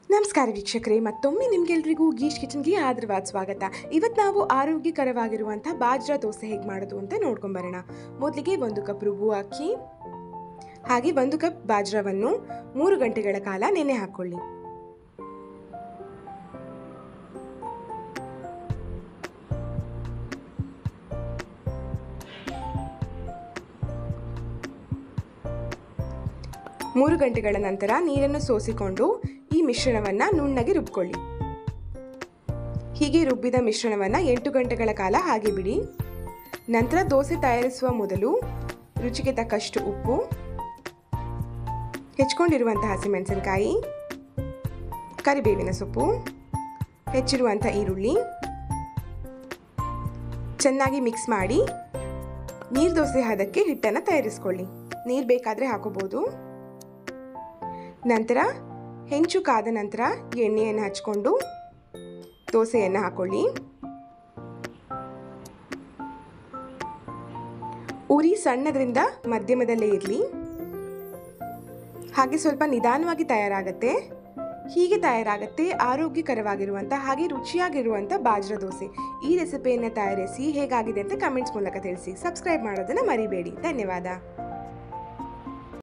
ನಮಸ್ಕಾರ ವೀಕ್ಷಕರೇ ಮತ್ತೊಮ್ಮೆ ನಿಮ್ಗೆಲ್ರಿಗೂ ಗೀಶ್ ಕಿಚನ್ಗೆ ಆದರವಾದ ಸ್ವಾಗತ ಇವತ್ತು ನಾವು ಆರೋಗ್ಯಕರವಾಗಿರುವಂಥ ಬಾಜ್ರಾ ದೋಸೆ ಹೇಗೆ ಮಾಡೋದು ಅಂತ ನೋಡ್ಕೊಂಬರೋಣ ಮೊದಲಿಗೆ ಒಂದು ಕಪ್ ರುಬ್ಬು ಅಕ್ಕಿ ಹಾಗೆ ಒಂದು ಕಪ್ ಬಾಜ್ರಾವನ್ನು ಮೂರು ಗಂಟೆಗಳ ಕಾಲ ನೆನೆ ಹಾಕ್ಕೊಳ್ಳಿ ಮೂರು ಗಂಟೆಗಳ ನಂತರ ನೀರನ್ನು ಸೋಸಿಕೊಂಡು ಈ ಮಿಶ್ರಣವನ್ನು ನುಣ್ಣಗೆ ರುಬ್ಕೊಳ್ಳಿ ಹೀಗೆ ರುಬ್ಬಿದ ಮಿಶ್ರಣವನ್ನು ಎಂಟು ಗಂಟೆಗಳ ಕಾಲ ಹಾಗೆ ಬಿಡಿ ನಂತರ ದೋಸೆ ತಯಾರಿಸುವ ಮೊದಲು ರುಚಿಗೆ ತಕ್ಕಷ್ಟು ಉಪ್ಪು ಹೆಚ್ಕೊಂಡಿರುವಂಥ ಹಸಿಮೆಣಸಿನಕಾಯಿ ಕರಿಬೇವಿನ ಸೊಪ್ಪು ಹೆಚ್ಚಿರುವಂಥ ಈರುಳ್ಳಿ ಚೆನ್ನಾಗಿ ಮಿಕ್ಸ್ ಮಾಡಿ ನೀರು ದೋಸೆ ಹದಕ್ಕೆ ಹಿಟ್ಟನ್ನು ತಯಾರಿಸ್ಕೊಳ್ಳಿ ನೀರು ಬೇಕಾದರೆ ಹಾಕೋಬೋದು ನಂತರ ಹೆಂಚು ಕಾದ ನಂತರ ಎಣ್ಣೆಯನ್ನು ಹಚ್ಕೊಂಡು ದೋಸೆಯನ್ನು ಹಾಕೊಳ್ಳಿ ಉರಿ ಸಣ್ಣದ್ರಿಂದ ಮಧ್ಯಮದಲ್ಲೇ ಇರಲಿ ಹಾಗೆ ಸ್ವಲ್ಪ ನಿಧಾನವಾಗಿ ತಯಾರಾಗತ್ತೆ ಹೀಗೆ ತಯಾರಾಗತ್ತೆ ಆರೋಗ್ಯಕರವಾಗಿರುವಂಥ ಹಾಗೆ ರುಚಿಯಾಗಿರುವಂಥ ಬಾಜ್ರಾ ದೋಸೆ ಈ ರೆಸಿಪಿಯನ್ನು ತಯಾರಿಸಿ ಹೇಗಾಗಿದೆ ಅಂತ ಕಮೆಂಟ್ಸ್ ಮೂಲಕ ತಿಳಿಸಿ ಸಬ್ಸ್ಕ್ರೈಬ್ ಮಾಡೋದನ್ನು ಮರಿಬೇಡಿ ಧನ್ಯವಾದ